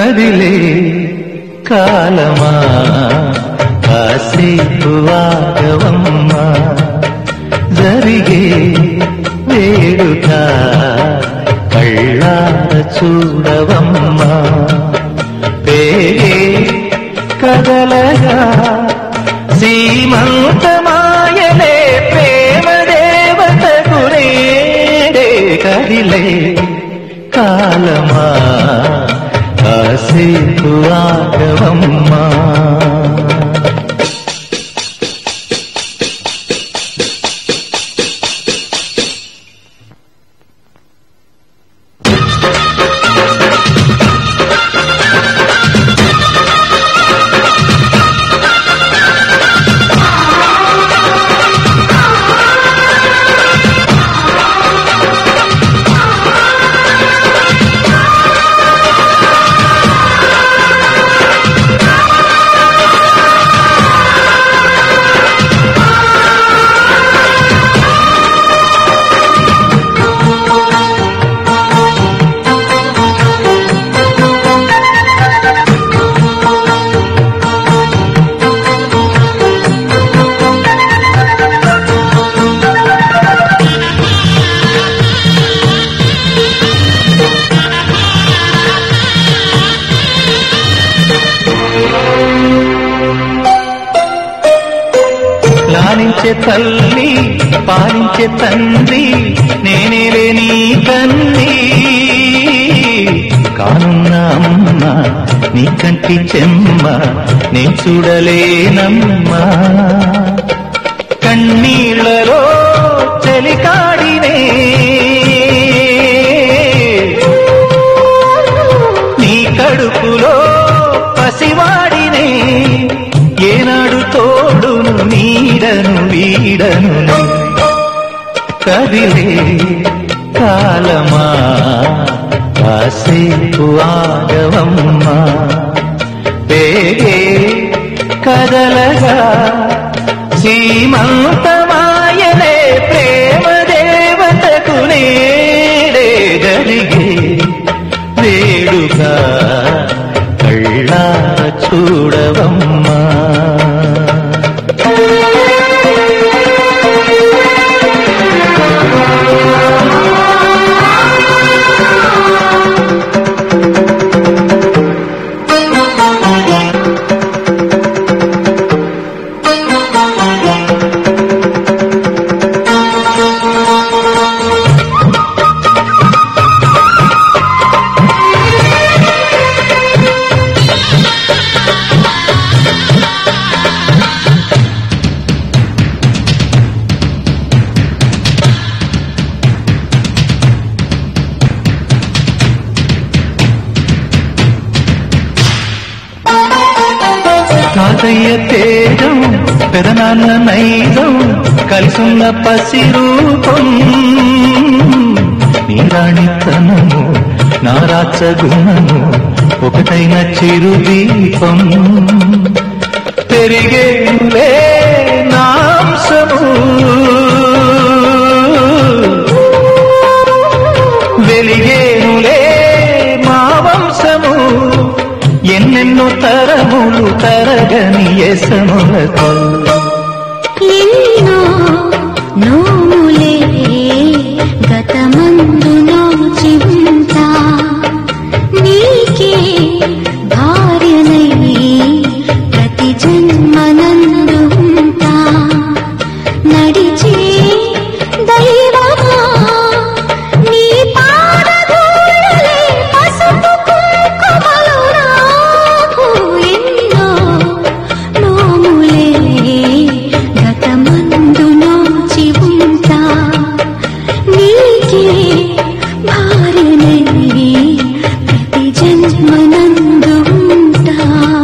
కదిలే కాలమా కాసేపు ఆగవమ్మా జరిగే వేడుక కళ్ళార చూడవమ్మా పేరే కదలగా సీమంతమాయలే ప్రేమ దేవత గురేడే కదిలే కాలమా కాసేపు ఆగవమ్మా లాలించే తల్లి పాలించే తండ్రి నేనేలే నీ కన్ని కానున్న అమ్మ నీ కంటి చెమ్మ నే చూడలేనమ్మా కన్నీళ్లలో చెలికాడినే నీ కడుపులో పసివాడినే ఏనాడు తోడును నీడను వీడను కదిలే కాలమా కాసేపు ఆగవమ్మా పేగే కదలగా సీమంతమాయలే ప్రేమ దేవతకు నేడే జరిగే వేడుగా కళ్ళార చూడవమ్మా తాతయ్య తేజం పెదనాన్న నైజం కలిసున్న పసి రూపం నీరాణితనము నారాచ గుణము ఒకటైన చిరుదీపం పెరిగేలే నాంసము వెలిగేనులే మా వంశము ఎన్నెన్నో తరములు తరగని ఎసములతో ఎన్నో నోములే గతమందు నోచి ఉంటా నీకే భార్యనై ప్రతి జన్మనందు ఉంటా నడిచే దైవమా నీ పాదధూళిలే పసుపు కుంకుమలు నాకు ఎన్నో నోములే గతమందు నోచి ఉంటా నీకే భార్యనై ప్రతి జన్మనందు ఉంటా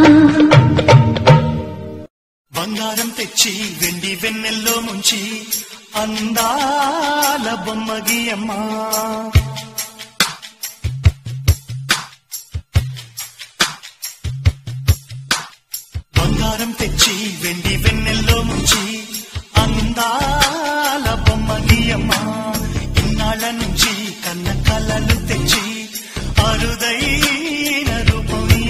బంగారం తెచ్చి వెండి వెన్నెల్లో ముంచి అందాల బొమ్మగి అమ్మా బంగారం తెచ్చి వెండి వెన్నెల్లో ముంచి అందాల బొమ్మగి అమ్మా ఇన్నాళ్ళ నుంచి కన్న కలలు తెచ్చి అరుదైన రూపం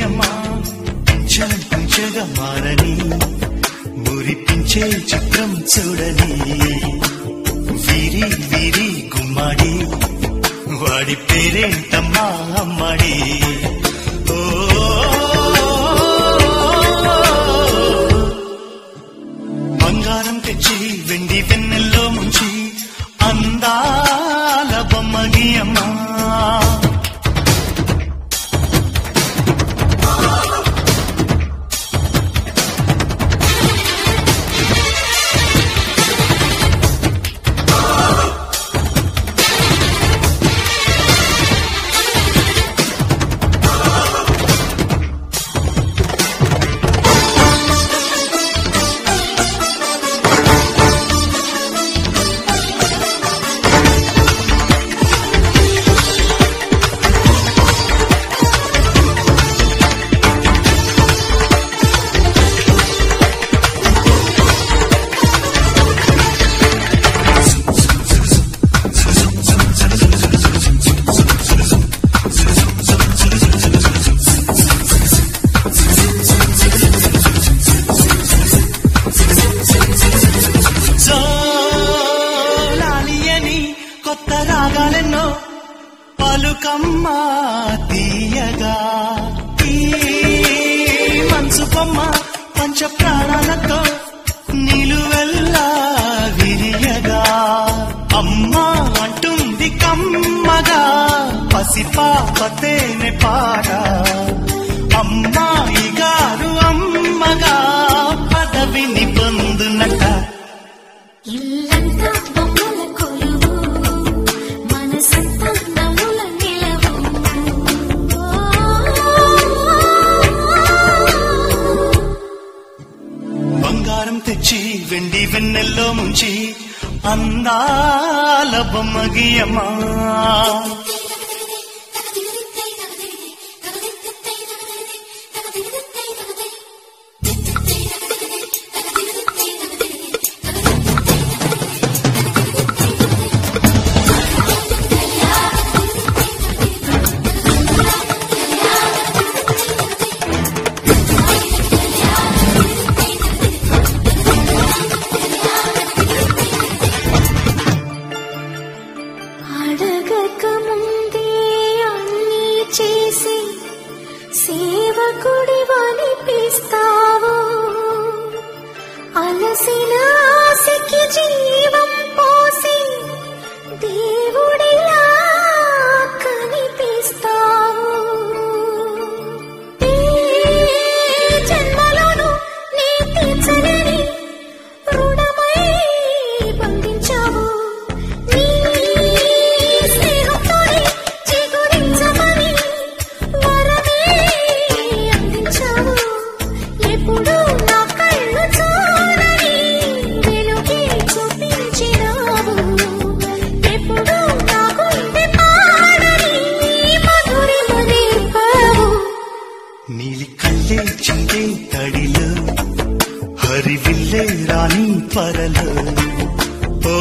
మురిపించే చిత్రం చూడని వీరి వీరి గుమ్మడి వాడి పేరేంటమ్మా అమ్మడి ఓ బంగారం తెచ్చి వెండి వెన్నెల్లో ముంచి అందాల బొమ్మగి అమ్మా జోలాలియని కొత్త రాగాలెన్నో పలుకమ్మ తీయగా ఈ మనసు బొమ్మ పంచ ప్రాణాలతో నిలువెల్లా విరియగా అమ్మ అంటుంది కమ్మగా పసిపాపతేనే పాట అమ్మాయి గారు అమ్మగా పదవిని పొందునట ఇల్లంతా బొమ్మల కొలువు మనసంతా నవ్వుల నిలవు బంగారం తెచ్చి వెండి వెన్నెల్లో ముంచి అందాల బొమ్మగియమ్మా అడగక ముందే అన్నీ చేసి సేవకుడి వనిపిస్తావు అలసిన ఆశకి జీవం పోసి దేవుడిలా కనిపిస్తావు ఈ జన్మలోనూ నీ తీర్చలేని రుణమై బంధించావు నీ స్నేహంతోనే చిగురించమని వరమే అందించావు ఎప్పుడు నా కళ్ళు చూడని వెలుగే చూపించినావు ఎప్పుడు నా గుండె పాడని మధురిమ నేర్పావు నీలి కళ్ళే చిందే తడిలో హరివిల్లే రాణి పరలో ఓ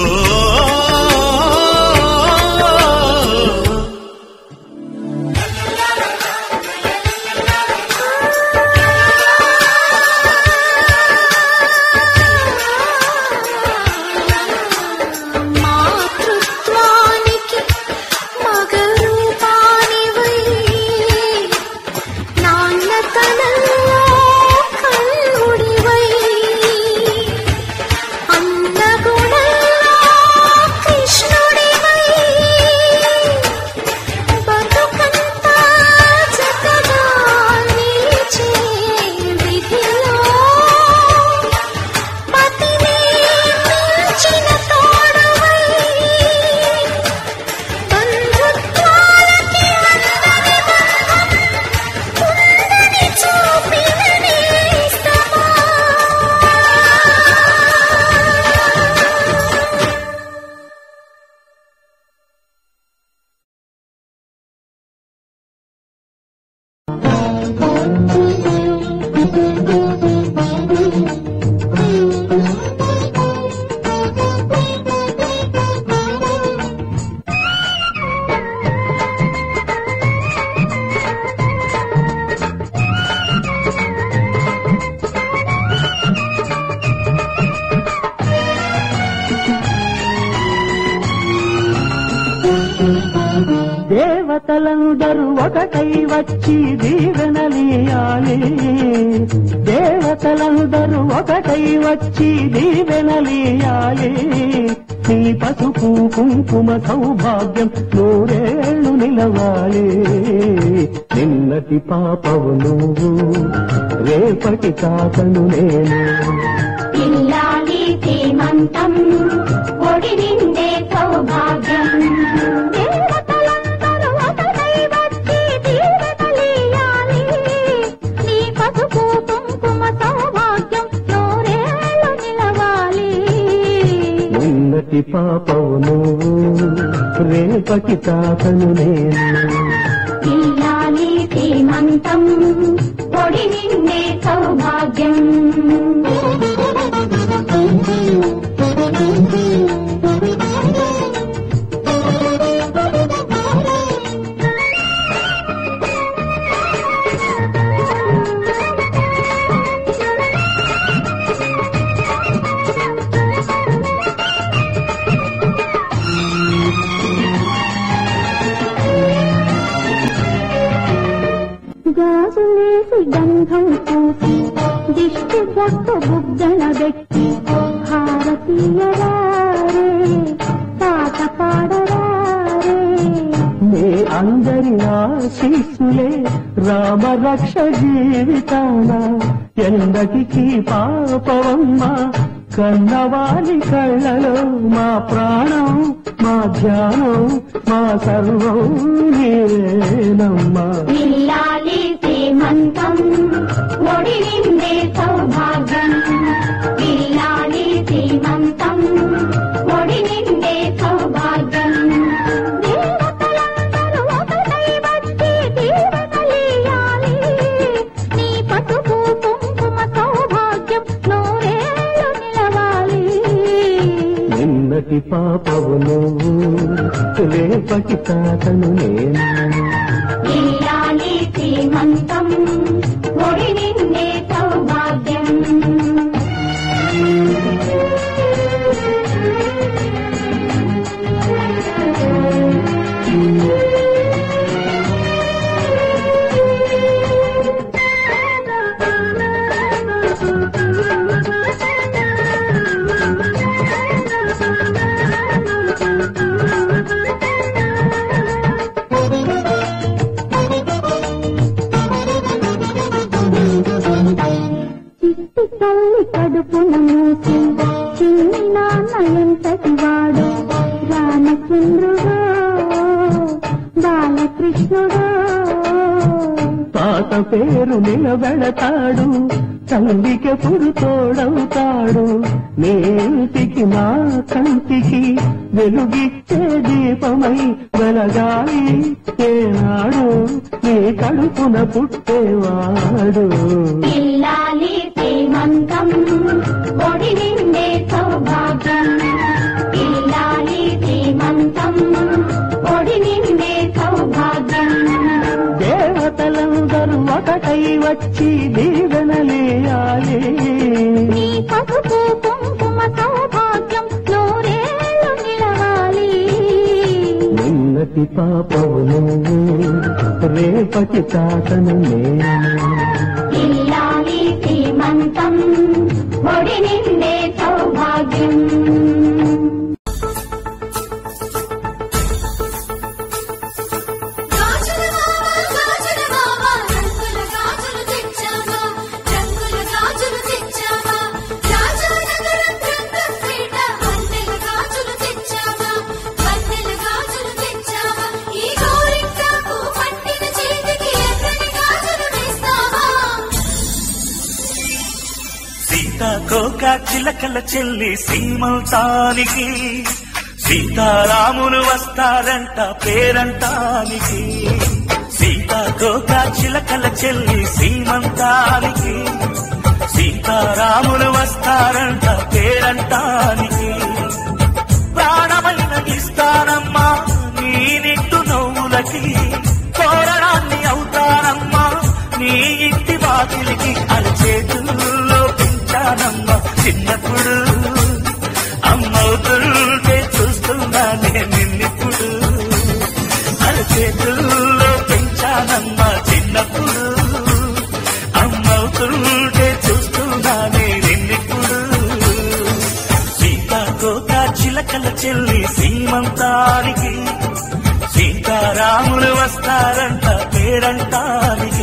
మాతృత్వానికి మగరూపానివై నాన్నతనంలో కల్లుడివై అన్నగుణంలో దేవతలందరూ ఒకటై వచ్చి దీవెనలీయాలి దేవతలందరూ ఒకటై వచ్చి దీవెనలీయాలి నీ పసుపు కుంకుమ సౌభాగ్యం నూరేళ్లు నిలవాలి నిన్నటి పాపవు నువ్వు రేపటి తాతను నేను ఇల్లాలి శ్రీమంతం ఒడి నిండే సౌభాగ్యం దేవతలందరూ ఒకటై వచ్చి దీవెనలీయాలి. నీ పసుపు కుంకుమ సౌభాగ్యం నూరేళ్ళు నిలవాలి నిన్నటి పాపవు నువ్వు రేపటి తాతను నేను ఇల్లాలి శ్రీమంతం ఒడి నిండే సౌభాగ్యం గాజులేసి గంధం పూసి దిష్టి పొట్టు బుగ్గన పెట్టి భారతీయరారే పాట పాడరారే నీ అందరి ఆశీస్సులే రామరక్ష జీవితాన ఎందటికి పాపవమ్మ కన్నవాలి కళ్ళలో మా ప్రాణం మా ధ్యానం మా సర్వం నీవేనమ్మా ఇల్లాలి శ్రీమంతం ఒడి నిండే సౌభాగ్యం ఇల్లాలి శ్రీమంతం ఒడి నిండే సౌభాగ్యం దేవతలందరూ ఒకటై వచ్చి దీవెనలీయాలి. నీ పసుపు కుంకుమ సౌభాగ్యం నూరేళ్ళు నిలవాలి నిన్నటి పాపవు నువ్వు రేపటి తాతను నేను ఇల్లాలి శ్రీమంతం ఒడి నిండే సౌభాగ్యం చిట్టి తల్లి కడుపున మూసి చిన్ని నాన్న ఎంతటి వాడు రామచంద్రుడు బాలకృష్ణుడు తాత పేరు నిలబెడతాడు తల్లికెప్పుడు తోడవుతాడు నేటికి నా కంటికి వెలుగిచ్చే దీపమై వెలగాలి ఏనాడు నీ కడుపున పుట్టేవాడు ఇల్లాలి శ్రీమంతం ఒడి నిండే సౌభాగ్యం ఇల్లాలి శ్రీమంతం ఒడి నిండే సౌభాగ్యం దేవతలందరూ ఒకటై వచ్చి దీవెనలేయాలి నీ పసుపు కుంకుమ సౌభాగ్యం నూరేళ్ళు నిలవాలి నిన్నటి పాపవు నువ్వు రేపటి తాతను నేను ఇల్లాలి శ్రీమంతం ఒడి నిండే సౌభాగ్యం గాజుల మామ గాజుల మామ రంగుల గాజులు తెచ్చావా రంగుల గాజులు తెచ్చావా రాజానగరం రంగం పీట వన్నెల గాజులు తెచ్చావా వన్నెల గాజులు తెచ్చావా ఈ గోరింటాకు పట్టిన చేతికి ఎర్రని గాజులు వేస్తావా సీతాకోక చిలకల చెల్లి సీమంతానికి సీతారాములు వస్తారంట పేరంటానికి సీతాకోక చిలకల చెల్లి సీమంతానికి సీతారాములు వస్తారంట పేరంటానికి ప్రాణమైన ఇస్తానమ్మా నీ నిట్టు నవ్వులకి కోరడాన్ని అవుతానమ్మా నీ ఇంటి వాకిలికి అరచేతుల్లో పెంచానమ్మా చిన్నప్పుడు అమ్మవుతుంటే చూస్తున్నా నేను నిన్నిప్పుడు అరచేతుల్లో చిలకల చెల్లి సీమంతానికి సీతారాములు వస్తారంట పేరంటానికి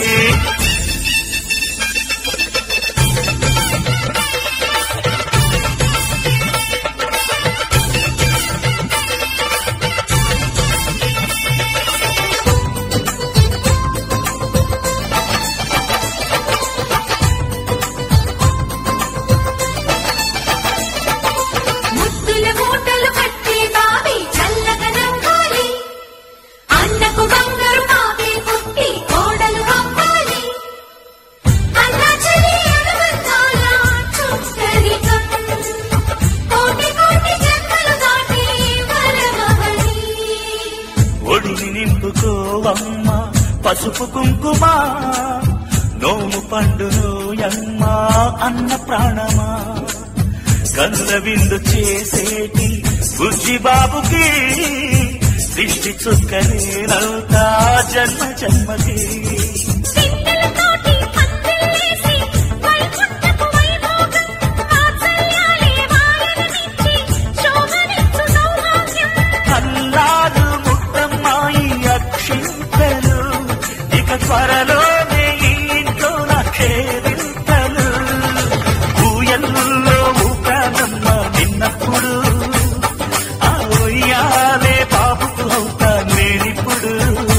ముద్దుల మూటలు కట్టి బావి చల్లగా నవ్వాలి అన్నకు బంగారు పాపే పుట్టి కోడలు అవ్వాలి అన్న చెల్లి అనుబంధాల చుట్టరికం కోటి కోటి జన్మలు దాటి వరమవని ఒడిని నింపుకోవమ్మ పసుపు కుంకుమ నోము పండును యమ్మ అన్న ప్రాణమా కనుల విందు చేసేటి బుజ్జి బాబుకి దిష్టి చుక్కనేనవుతా జన్మ జన్మకి సింగలతోటి పందిళ్ళేసి వైకుంఠపు వైభోగం వాత్సల్యాలే వారనిచ్చి శోభనిచ్చు సౌభాగ్యం అల్లారు ముట్టమ్మాయి అక్షింతలు ఇక త్వరలోనే ఈ ఇంట్లో నాకేరింతలు ఊయల్లో ఊకానమ్మ నిన్నప్పుడు ఆ ఉయ్యాలే బాబుకు అవుతా నేనిప్పుడు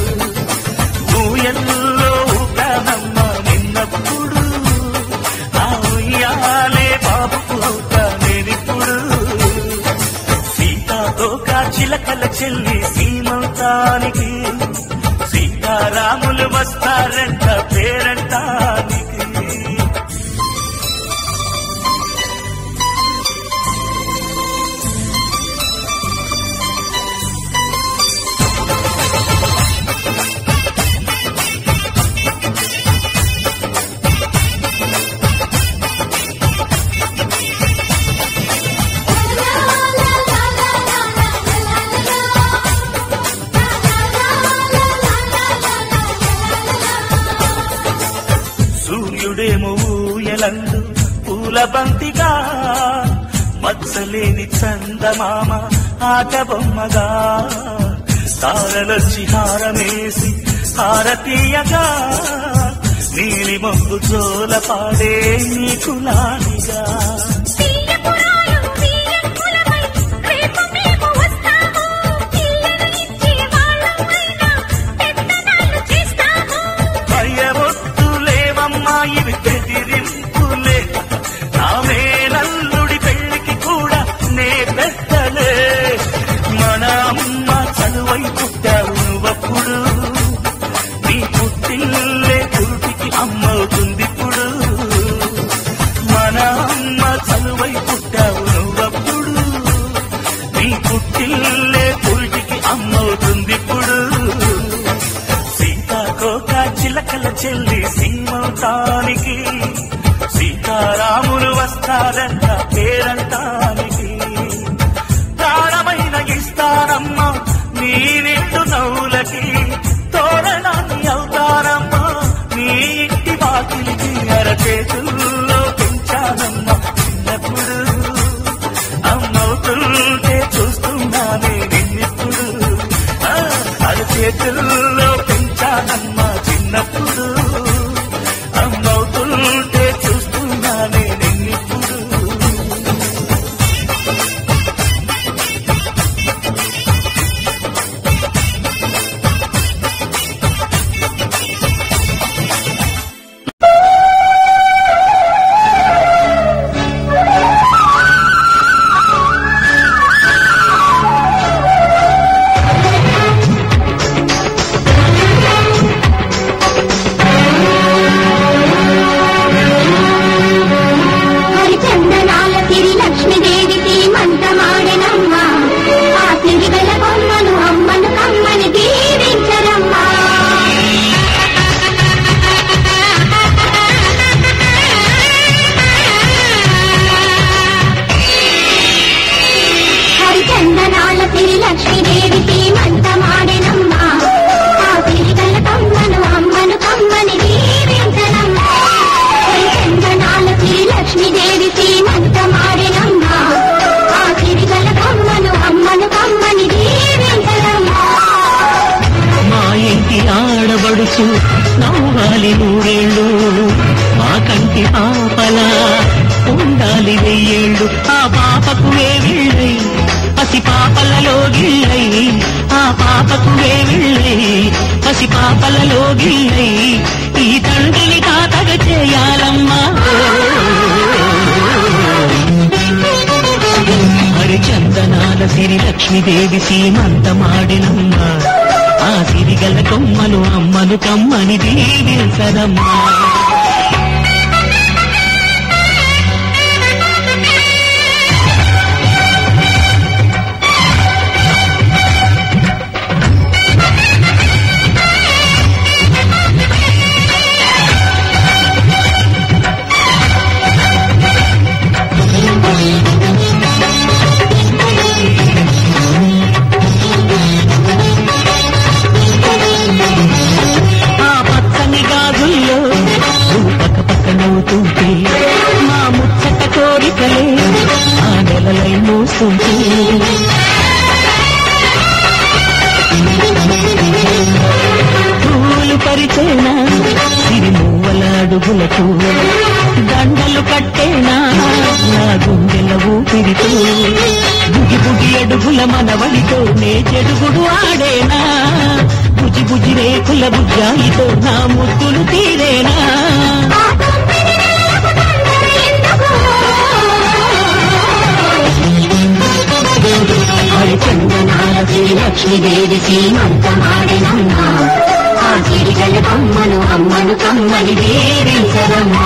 ఊయల్లో ఊకానమ్మ నిన్నప్పుడు ఆ ఉయ్యాలే బాబుకు అవుతా నేనిప్పుడు సీతాతోక చిలకల చెల్లి సీమంతానికి సీతారాములు వస్తారంట పేరంటానికి సూర్యుడేమో ఊయలందు పూల బంతిగా మచ్చలేని చందమామ ఆట బొమ్మగా తారలొచ్చి హారమేసి హారతీయగా నీలి మొగ్గు జోల పాడే నీకు లానిగా తీయపురాలు తీయంకులమై రేపు మేము వస్తాము పిల్లలు ఇచ్చే వాళ్ళమైనా పెద్దనాళ్ళు చేస్తాము భయవొత్తులేవమ్మా ఇవి బెదిరింపులే నామే నల్లుడి పెళ్లికి కూడా నే పెద్దలే మన అమ్మ చదువై పుట్టావు నువ్వప్పుడు నీ పుట్టిల్లే పురుటికి అమ్మవుతుందిప్పుడు మన అమ్మ చదువై పుట్టావు నువ్వప్పుడు నీ పుట్టిల్లే పురుటికి అమ్మవుతుందిప్పుడు సీతాకోక చిలకల చెల్లి సీమతానికి సీతారాములు వస్తారంట పేరంటానికి ప్రాణమైన ఇస్తారమ్మా నీ నిండు నవ్వులకి తోరణాన్ని అవుతారమ్మా నీ ఇంటి వాకిలికి అరచేతుల్లో పెంచానమ్మా చిన్నప్పుడు అమ్మవుతుంటే చూస్తున్నానే నిన్నెప్పుడు ఆ, అరచేతుల్లో పెంచానమ్మా చిన్నప్పుడు అమ్మవుతుంటే చూస్తున్నానే నిన్నెప్పుడు తల్లి వెయ్యేళ్ళు ఆ పాపకు వేవిళ్ళై పసి పాపలలో గిళ్ళై ఆ పాపకు వేవిళ్ళై పసి పాపలలో గిళ్ళై ఈ తండ్రిని తాతగ చేయాలమ్మా మరి చందనాల సిరి లక్ష్మీదేవి సీమంతమాడినమ్మా ఆ సిరిగల కొమ్మలు అమ్మను కమ్మని దీవించదమ్మా ఆ పచ్చని గాజుల్లో నువ్వు పక్క పక్క నవ్వుతుంటే మా ముచ్చట కోరికలే ఆ నెలలై మోస్తుంటే పూలు పరిచేనా సిరి మువ్వల అడుగులకు దండలు కట్టేనా నా గుండెల ఊపిరితో బుగి బుగి అడుగుల మనవడితో నే చెడుగుడు ఆడేనా బుజి బుజి రేకుల బుజ్జాయితో నా ముద్దులు తీరేనా హరిచందనాల శ్రీ లక్ష్మీదేవి సీమంతమాడినమ్మా ఆ సిరిగల బొమ్మను అమ్మను కమ్మని దేవించదమ్మా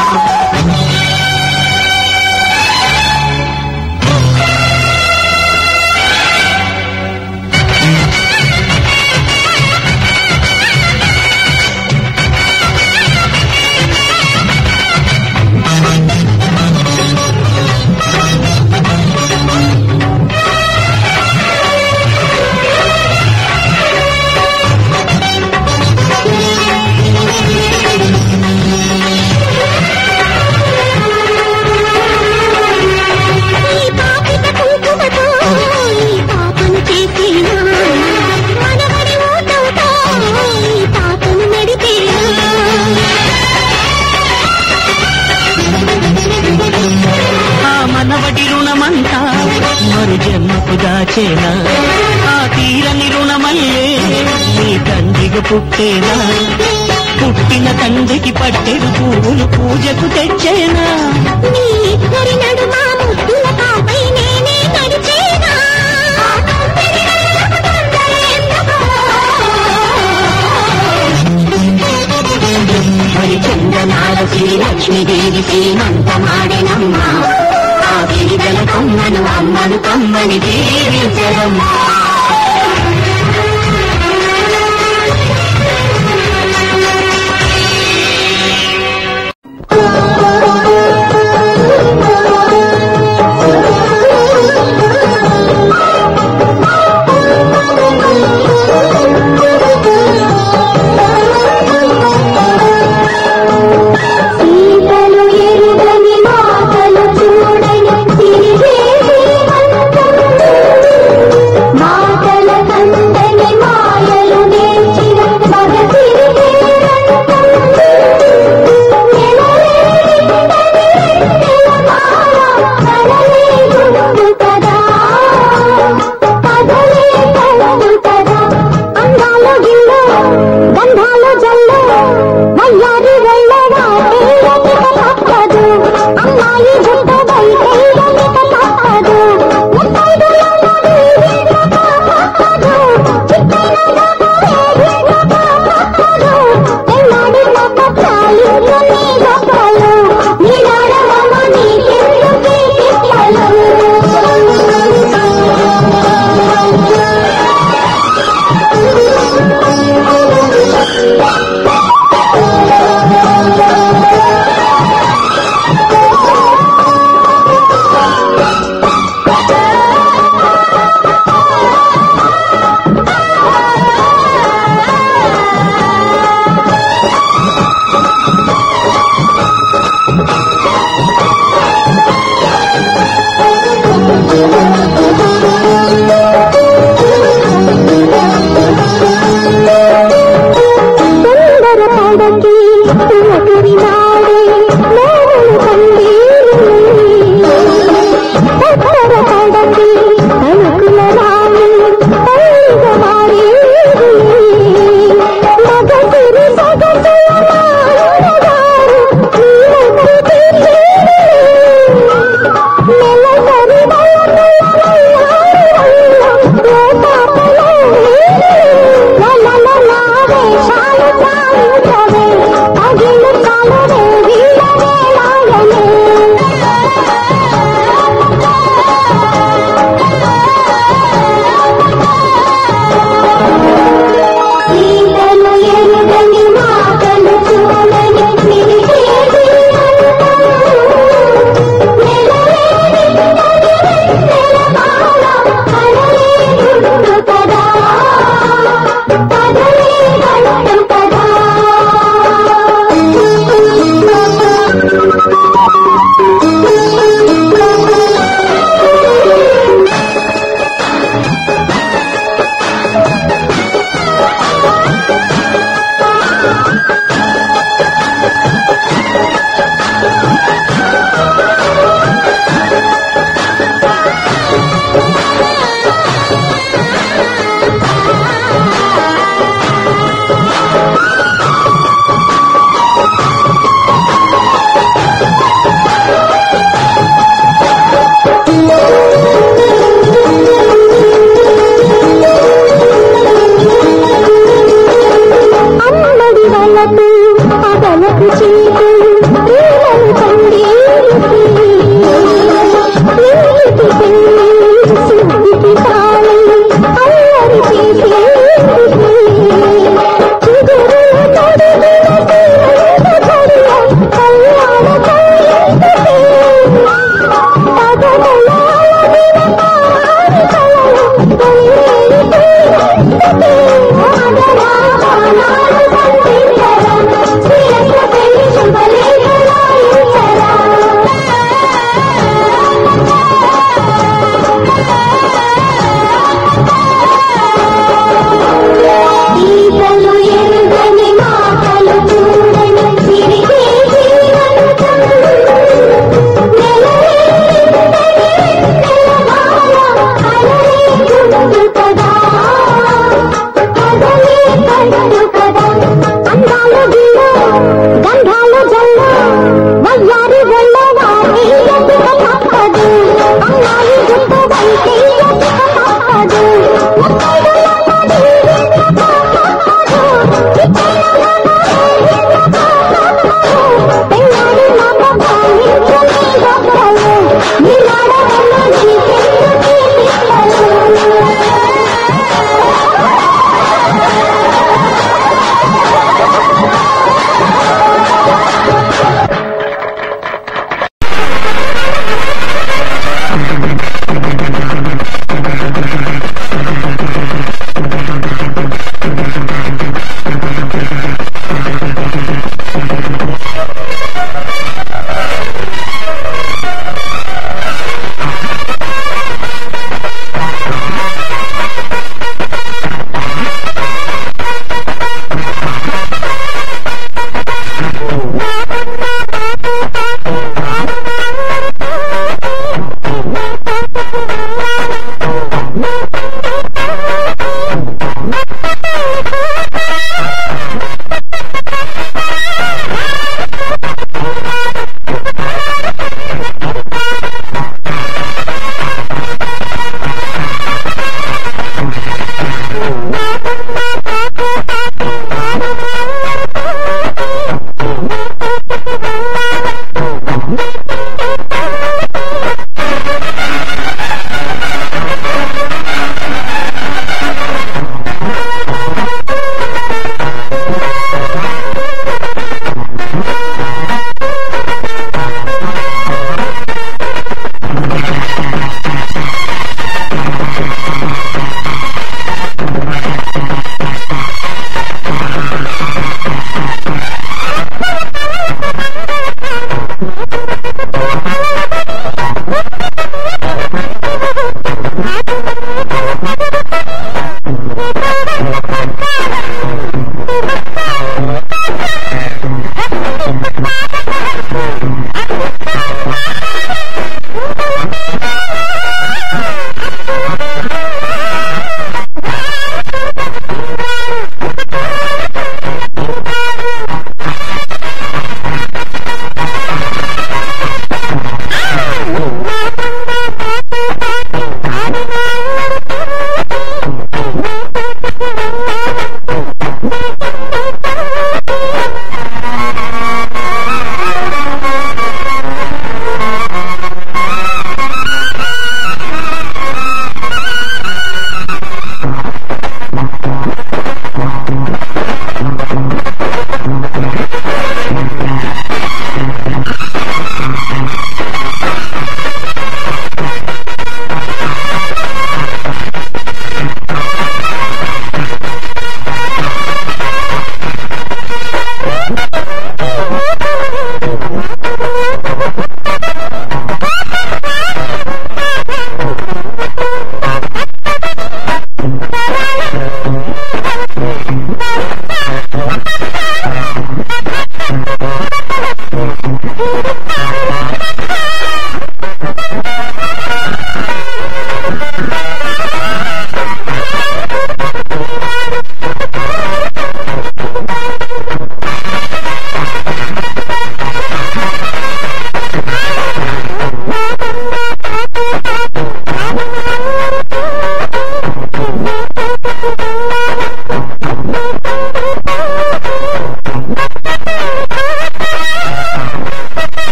ఈ పాపిక కుంకుమతో ఈ పాపను చేసేనా మనవడి ఊటవుతో ఈ పాపను నడిపేనా ఆ మనవటి రుణమంతా మరు జన్మకు దాచేనా ఆ తీరని రుణమల్లే నీ తండ్రికి పుట్టేనా పుట్టిన తండ్రికి పట్టెడు పువ్వులు పూజకు తెచ్చేనా నీ ఇద్దరి నడుమ ముద్దుల పాపై నేనే నడిచేనా హరిచందనాల శ్రీ లక్ష్మీదేవి శ్రీమంతమాడినమ్మా ఆ గిరిగల కొమ్మను అమ్మను కమ్మని దేవించదమ్మా సీతలు ఎరుగని మాటలు చూడని తిరిగే శ్రీమంతం. మా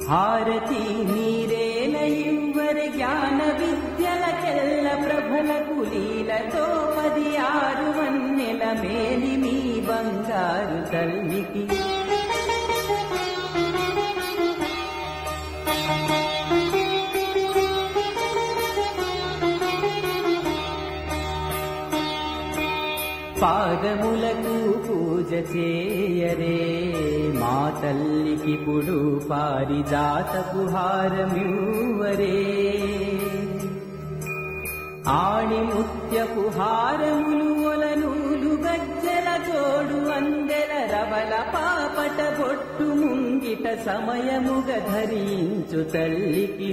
హారతి మీరేనయువరి జ్ఞాన విద్యలకెల్ల ప్రభలకు లీలతో పది ఆరు వన్నెల మేలి మీ బంగారు తల్లికి పాదములకు పూజ చేయరే మా తల్లికిప్పుడు పారిజాతపు హారమివ్వరే ఆణి ముత్యపు హారములు ఒలనూలు గజ్జల జోడు అందెల రవల పాపట బొట్టు ముంగిట సమయముగ ధరించు తల్లికి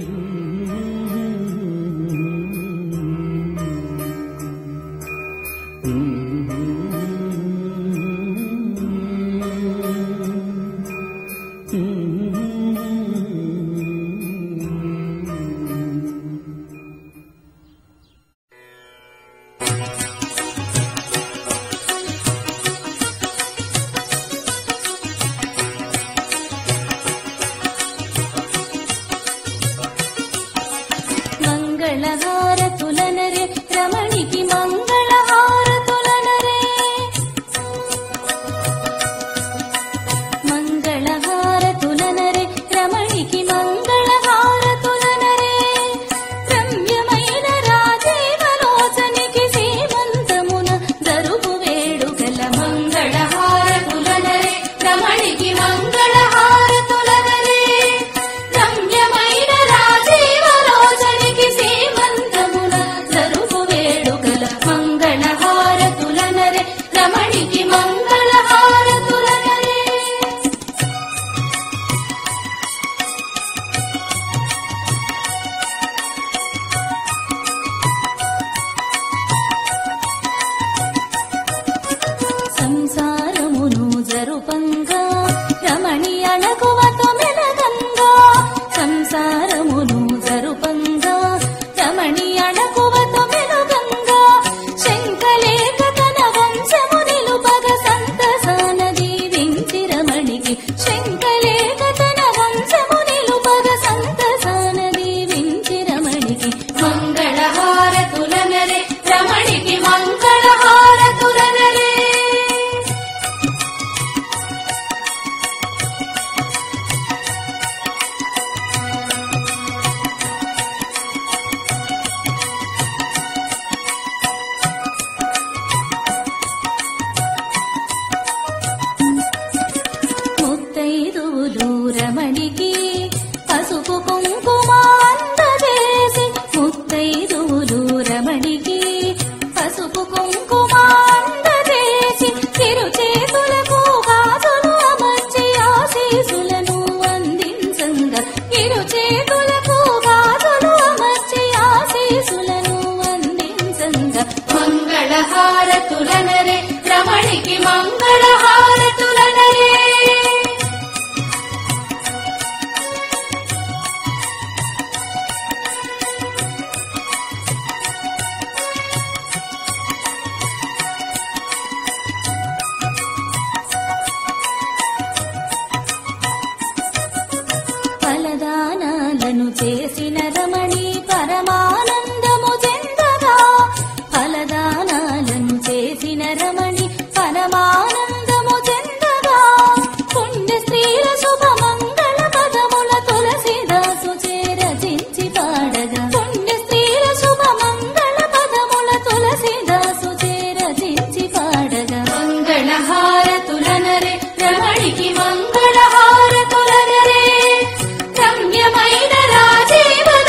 మంగళహారతులనరే రమణికి మంగళహారతులనరే మంగళహారతులనరే రమణికి మంగళహారతులనరే రమ్యమైన రాజేవలోచనికి సీమంతమున జరుపు వేడుకల మంగళహారతులనరే రమణికి మంగళహారతులనరే రమ్యమైన రాజీవలోచనికి సీమంతమున జరుపు వేడుకల మంగళహారతులనరే రమణికి మంగళహారతులనరే సంసారమును జరుపంగా రమణి అణకువతో మెలగంగా సంసారమును జరుపంగా రమణి అణకువతో మెలగంగా శంకలేక తన వంశము నిలుపగ సంతసాన దీవించి రమణికి శంకలేక తన వంశము నిలుపగ సంతసాన దీవించి రమణికి మంగళహారతులనరే రమణికి మంగళహారతులనరే ముత్తైదువులు రమణికి పసుపు కుంకుమ అందజేసి ముత్తైదువులు రమణికి పసుపు కుంకుమ అందజేసి తిరు చేతులకు గాజులు అమర్చి ఆశీసులను అందించంగా ఇరు చేతులకు గాజులు అమర్చి ఆశీసులను అందించంగా మంగళహారతులనరే రమణికి మంగళహారతులనరే ఫలదానాలను చేసిన రమణి పరమానందము చెందగా ఫలదానాలను చేసిన రమణి పరమానందము చెందగా పుణ్య స్త్రీల శుభమంగళ పదముల తులసిదాసు చేరచించి పాడగా పుణ్య స్త్రీల శుభమంగళ పదముల తులసిదాసు చేరచించి పాడగా మంగళహారతులనరే రమణికి మంగళహారతులనరే రమ్యమైన రాజీవ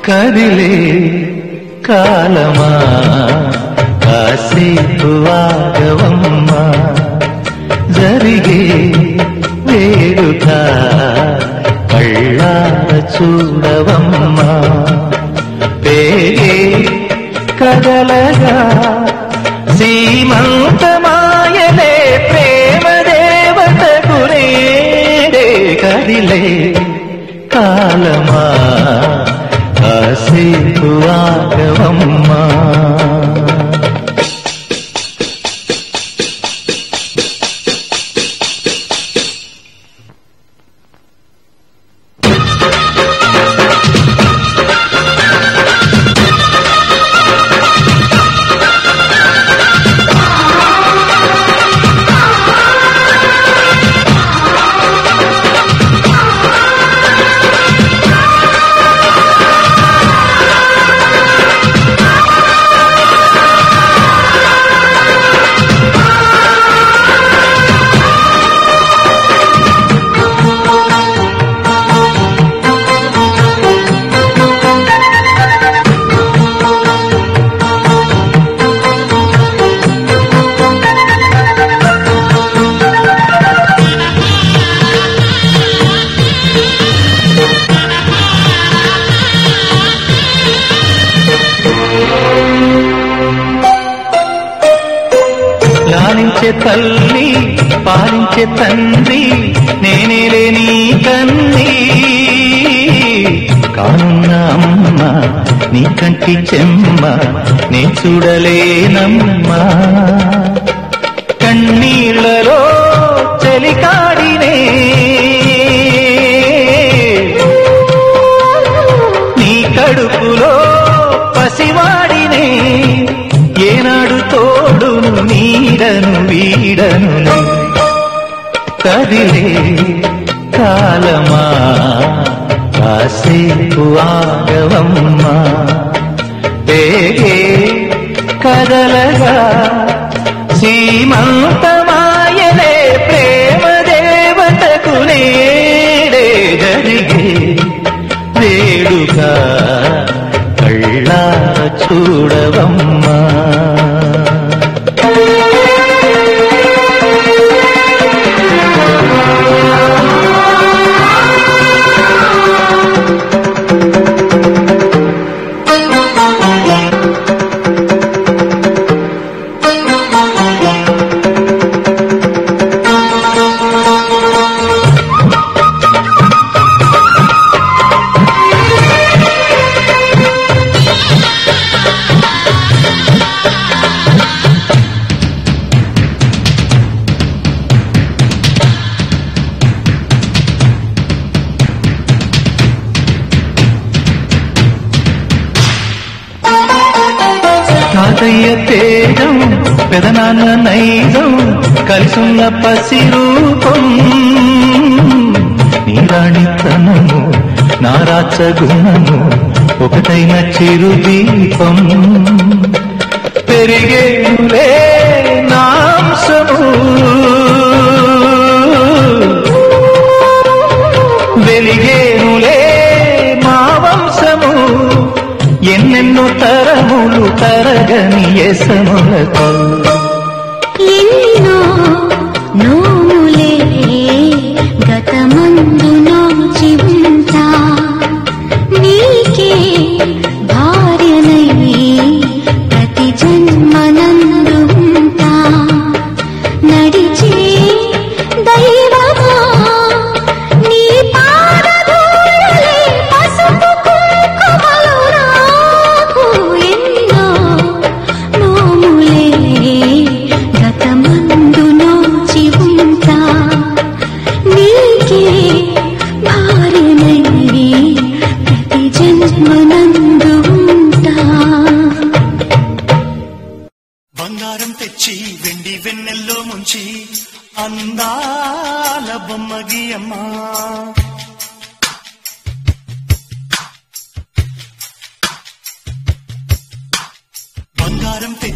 కదిలే కాలమా కాసేపు ఆగవమ్మా జరిగే వేడుక కళ్ళార చూడవమ్మా పేగే కదలగా సీమంతమాయలే ప్రేమ దేవతకు నేడే కదిలే కాలమా కాసేపు ఆగవమ్మా లాలించే తల్లి పాలించే తండ్రి నేనేలే నీ కన్ని కానున్న అమ్మ నీ కంటి చెమ్మ నే చూడలేనమ్మా కన్నీళ్లలో చలికాడినే నీ కడుపులో పసివాడినే ఏనాడు తోడును నీడను వీడను కదిలే కాలమా కాసేపు ఆగవమ్మా పేగే కదలగా సీమంతమాయలే ప్రేమ దేవతకు నేడే జరిగే వేడుక కళ్ళా చూడవమ్మా తాతయ్య తేజం పెదనాన్న నైజం కలిసున్న పసి రూపం నీరాణితనము నారాచ గుణము ఒకటైన చిరుదీపం పెరిగేనులే నాంసము వెలిగేనులే మా వంశము ఎన్నెన్నో తరములు తరగని ఎసములతో ఎన్నో నోములే గతమందు నోచి ఉంటా నీకే భార్యనై ప్రతి జన్మనందు ఉంటా నడిచే దైవమా నీ పాదధూళిలే పసుపు కుంకుమలు నాకు ఎన్నో నోములే గతమందు నోచి ఉంటా నీకే భార్యనై ప్రతి జన్మనందు ఉంటా బంగారం తెచ్చి వెండి వెన్నెల్లో ముంచి అందాల బొమ్మ గీయమ్మా బంగారం తెచ్చి